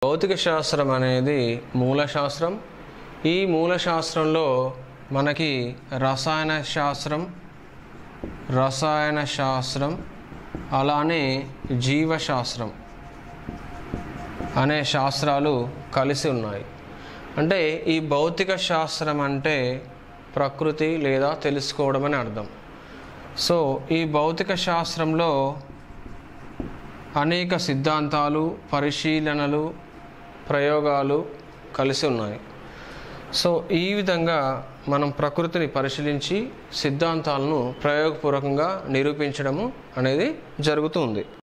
భౌతిక శాస్త్రం అనేది మూల శాస్త్రం ఈ మూల శాస్త్రంలో మనకి రసాయన శాస్త్రం రసాయన శాస్త్రం అలానే జీవశాస్త్రం అనే శాస్త్రాలు కలిసి ఉన్నాయి అంటే ఈ భౌతిక శాస్త్రం అంటే ప్రకృతి లేదా తెలుసుకోవడం అని అర్థం సో ఈ భౌతిక శాస్త్రంలో అనేక సిద్ధాంతాలు పరిశీలనలు ప్రయోగాలు కలిసి ఉన్నాయి సో ఈ విధంగా మనం ప్రకృతిని పరిశీలించి సిద్ధాంతాలను ప్రయోగపూర్వకంగా నిరూపించడము అనేది జరుగుతుంది